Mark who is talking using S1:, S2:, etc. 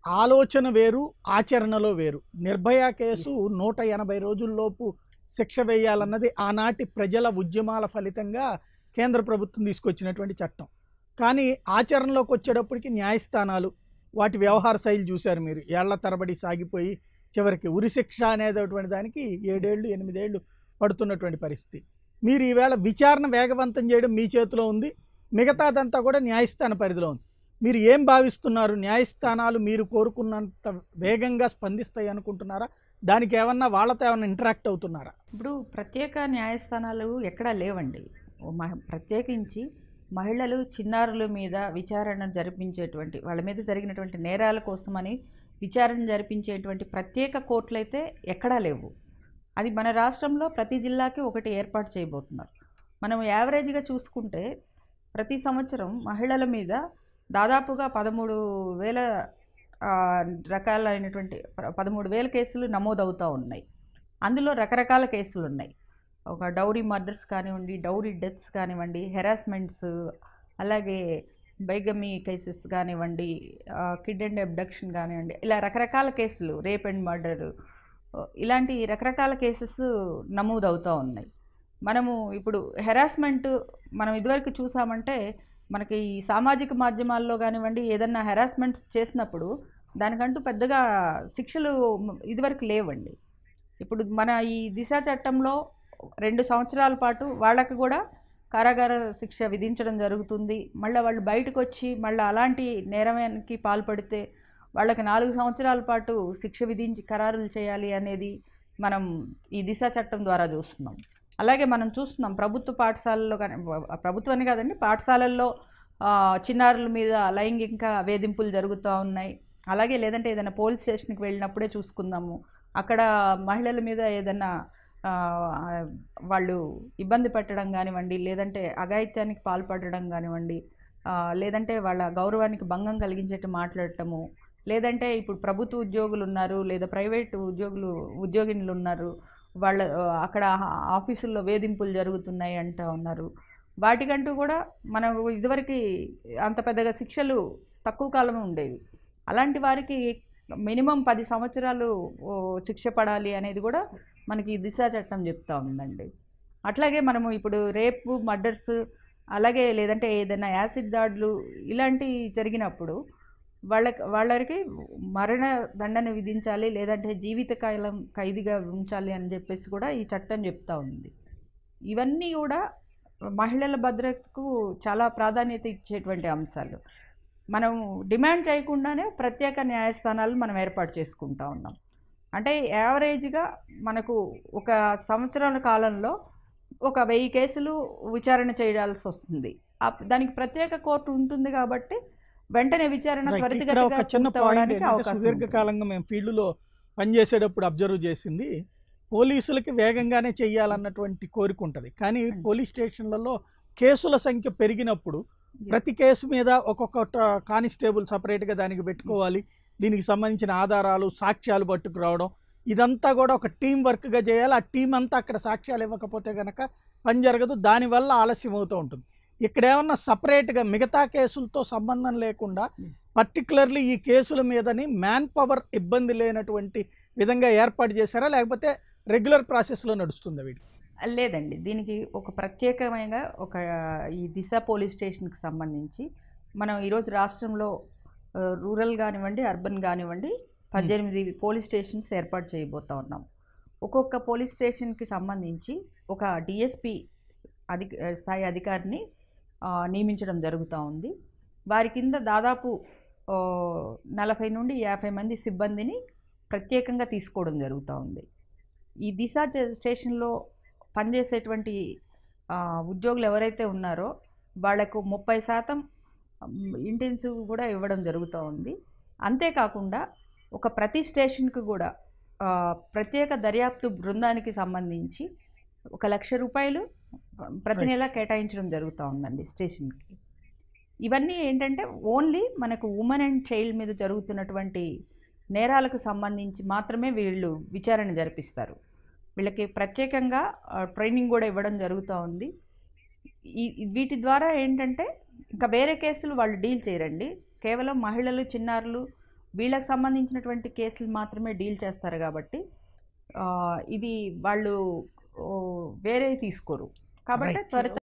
S1: ఆలోచన వేరు ఆచరణలో వేరు నిర్భయ కేసు నూట ఎనభై రోజుల్లోపు శిక్ష వేయాలన్నది ఆనాటి ప్రజల ఉద్యమాల ఫలితంగా కేంద్ర ప్రభుత్వం తీసుకొచ్చినటువంటి చట్టం కానీ ఆచరణలోకి వచ్చేటప్పటికి న్యాయస్థానాలు వాటి వ్యవహార శైలి చూశారు మీరు ఏళ్ల తరబడి సాగిపోయి చివరికి ఉరిశిక్ష అనేటటువంటి దానికి ఏడేళ్ళు ఎనిమిదేళ్ళు పడుతున్నటువంటి పరిస్థితి మీరు ఈవేళ విచారణ వేగవంతం చేయడం మీ చేతిలో ఉంది మిగతాదంతా కూడా న్యాయస్థాన పరిధిలో ఉంది మీరు ఏం భావిస్తున్నారు న్యాయస్థానాలు మీరు కోరుకున్నంత వేగంగా స్పందిస్తాయి అనుకుంటున్నారా దానికి ఏమన్నా వాళ్ళతో ఏమన్నా ఇంటరాక్ట్ అవుతున్నారా
S2: ఇప్పుడు ప్రత్యేక న్యాయస్థానాలు ఎక్కడా లేవండి ఓ మహ- ప్రత్యేకించి మహిళలు చిన్నారుల మీద విచారణ జరిపించేటువంటి వాళ్ళ మీద జరిగినటువంటి నేరాల కోసమని విచారణ జరిపించేటువంటి ప్రత్యేక కోర్టులు అయితే ఎక్కడా లేవు అది మన రాష్ట్రంలో ప్రతి జిల్లాకి ఒకటి ఏర్పాటు చేయబోతున్నారు మనం యావరేజ్గా చూసుకుంటే ప్రతి సంవత్సరం మహిళల మీద దాదాపుగా పదమూడు వేల ఆ, రకాలైనటువంటి ప- పదమూడు వేల కేసులు నమోదవుతూ ఉన్నాయి అందులో రకరకాల కేసులు ఉన్నాయి ఒక డౌరీ మర్డర్స్ కానివ్వండి డౌరీ డెత్స్ కానివ్వండి హెరాస్మెంట్స్ అలాగే బైగమీ కేసెస్ కానివ్వండి కిడ్ అండ్ అబ్డక్షన్ కానివ్వండి ఇలా రకరకాల కేసులు రేప్ అండ్ మర్డర్ ఇలాంటి రకరకాల కేసెస్ నమోదవుతూ ఉన్నాయి మనము ఇప్పుడు హెరాస్మెంట్ మనం ఇదివరకు చూసామంటే మనకి ఈ సామాజిక మాధ్యమాల్లో కానివ్వండి ఏదన్నా హెరాస్మెంట్స్ చేసినప్పుడు దానికంటూ పెద్దగా శిక్షలు ఇదివరకు లేవండి ఇప్పుడు మన ఈ దిశ చట్టంలో రెండు సంవత్సరాల పాటు వాళ్ళకి కూడా కారాగార శిక్ష విధించడం జరుగుతుంది మళ్ళీ వాళ్ళు బయటకు వచ్చి మళ్ళీ అలాంటి నేరానికి పాల్పడితే వాళ్ళకి నాలుగు సంవత్సరాల పాటు శిక్ష విధించి ఖరారులు చేయాలి అనేది మనం ఈ దిశ చట్టం ద్వారా చూస్తున్నాం అలాగే మనం చూస్తున్నాం ప్రభుత్వ పాఠశాలల్లో కానీ ప్రభుత్వాన్ని కాదండి పాఠశాలల్లో ఆ, చిన్నారుల మీద లైంగిక వేధింపులు జరుగుతూ ఉన్నాయి అలాగే లేదంటే ఏదైనా పోలీస్ స్టేషన్కి వెళ్ళినప్పుడే చూసుకుందాము అక్కడ మహిళల మీద ఏదైనా ఆ, వాళ్ళు ఇబ్బంది పెట్టడం కానివ్వండి లేదంటే అఘాయిత్యానికి పాల్పడడం కానివ్వండి ఆ, లేదంటే వాళ్ళ గౌరవానికి భంగం కలిగించేట్టు మాట్లాడటము లేదంటే ఇప్పుడు ప్రభుత్వ ఉద్యోగులు ఉన్నారు లేదా ప్రైవేట్ ఉద్యోగులు ఉద్యోగినులు ఉన్నారు వాళ్ళ ఆ, అక్కడ ఆఫీసుల్లో వేధింపులు జరుగుతున్నాయి అంటూ ఉన్నారు వాటికంటూ కూడా మనకు ఇదివరకు అంత పెద్దగా శిక్షలు తక్కువ కాలం ఉండేవి అలాంటి వారికి మినిమం పది సంవత్సరాలు ఓ, శిక్ష పడాలి అనేది కూడా మనకి ఈ దిశ చట్టం చెప్తా ఉందండి అట్లాగే మనము ఇప్పుడు రేపు మర్డర్స్ అలాగే లేదంటే ఏదైనా యాసిడ్ దాడులు ఇలాంటివి జరిగినప్పుడు వాళ్ళకి వాళ్ళకి మరణ దండన విధించాలి లేదంటే జీవితకాలం ఖైదీగా ఉంచాలి అని చెప్పేసి కూడా ఈ చట్టం చెప్తా ఉంది ఇవన్నీ కూడా మహిళల భద్రతకు చాలా ప్రాధాన్యత ఇచ్చేటువంటి అంశాలు మనం డిమాండ్ చేయకుండానే ప్రత్యేక న్యాయస్థానాలు మనం ఏర్పాటు చేసుకుంటా ఉన్నాం అంటే యావరేజ్గా మనకు ఒక సంవత్సరాల కాలంలో ఒక వెయ్యి కేసులు విచారణ చేయాల్సి వస్తుంది ఆ- దానికి ప్రత్యేక కోర్టు ఉంటుంది కాబట్టి వెంటనే విచారణ
S1: Right. ఇక్కడ
S2: త్వరితగతిగా
S1: ఒక చిన్న పాయింట్
S2: పూర్తవడానికి
S1: ఏంటంటే
S2: అవకాశం ఉంటుంది.
S1: సుదీర్ఘకాలంగా మేము ఫీల్డ్లో పనిచేసేటప్పుడు అబ్జర్వ్ చేసింది పోలీసులకి వేగంగానే చెయ్యాలన్నటువంటి కోరిక ఉంటుంది కానీ
S2: Hmm.
S1: పోలీస్ స్టేషన్లలో కేసుల సంఖ్య పెరిగినప్పుడు ప్రతి కేసు మీద ఒక్కొక్క ట- కానిస్టేబుల్ సపరేట్గా దానికి పెట్టుకోవాలి దీనికి సంబంధించిన ఆధారాలు సాక్ష్యాలు పట్టుకురావడం ఇదంతా కూడా ఒక టీం వర్క్గా చేయాలి ఆ టీం అంతా అక్కడ సాక్ష్యాలు ఇవ్వకపోతే కనుక పని జరగదు దానివల్ల ఆలస్యం అవుతూ ఉంటుంది ఇక్కడ ఏమన్నా సపరేట్గా మిగతా కేసులతో సంబంధం లేకుండా
S2: Yes.
S1: పర్టికులర్లీ ఈ కేసుల మీదని మ్యాన్ పవర్ ఇబ్బంది లేనటువంటి విధంగా ఏర్పాటు చేశారా లేకపోతే రెగ్యులర్ ప్రాసెస్లో నడుస్తుందా వీటి
S2: లేదండి దీనికి ఒక ప్రత్యేకమైన ఒక ఈ దిశ పోలీస్ స్టేషన్కి సంబంధించి మనం ఈరోజు రాష్ట్రంలో ఆ, రూరల్ కానివ్వండి అర్బన్ కానివ్వండి పద్దెనిమిది పోలీస్ స్టేషన్స్ ఏర్పాటు చేయబోతా ఉన్నాం ఒక్కొక్క పోలీస్ స్టేషన్కి సంబంధించి ఒక డిఎస్పి అధి స్థాయి అధికారిని ఆ, నియమించడం జరుగుతూ ఉంది వారి కింద దాదాపు ఆ, నలభై నుండి యాభై మంది సిబ్బందిని ప్రత్యేకంగా తీసుకోవడం జరుగుతూ ఉంది ఈ దిశ చే- స్టేషన్లో పనిచేసేటువంటి ఆ, ఉద్యోగులు ఎవరైతే ఉన్నారో వాళ్లకు ముప్పై శాతం ఇంటెన్సివ్ కూడా ఇవ్వడం జరుగుతూ ఉంది అంతేకాకుండా ఒక ప్రతి స్టేషన్కి కూడా ఆ, ప్రత్యేక దర్యాప్తు బృందానికి సంబంధించి ఒక లక్ష రూపాయలు ప్రతి
S1: Right.
S2: నెల కేటాయించడం జరుగుతూ ఉందండి స్టేషన్కి ఇవన్నీ ఏంటంటే ఓన్లీ మనకు ఉమెన్ అండ్ చైల్డ్ మీద జరుగుతున్నటువంటి నేరాలకు సంబంధించి మాత్రమే వీళ్ళు విచారణ జరిపిస్తారు వీళ్ళకి ప్రత్యేకంగా ఆ, ట్రైనింగ్ కూడా ఇవ్వడం జరుగుతూ ఉంది ఈ ఈ- వీటి ద్వారా ఏంటంటే ఇంకా వేరే కేసులు వాళ్ళు డీల్ చేయరండి కేవలం మహిళలు చిన్నారులు వీళ్ళకి సంబంధించినటువంటి కేసులు మాత్రమే డీల్ చేస్తారు కాబట్టి ఆ, ఇది వాళ్ళు ఓ, వేరే తీసుకోరు కాబట్టి
S1: Right.
S2: త్వరిత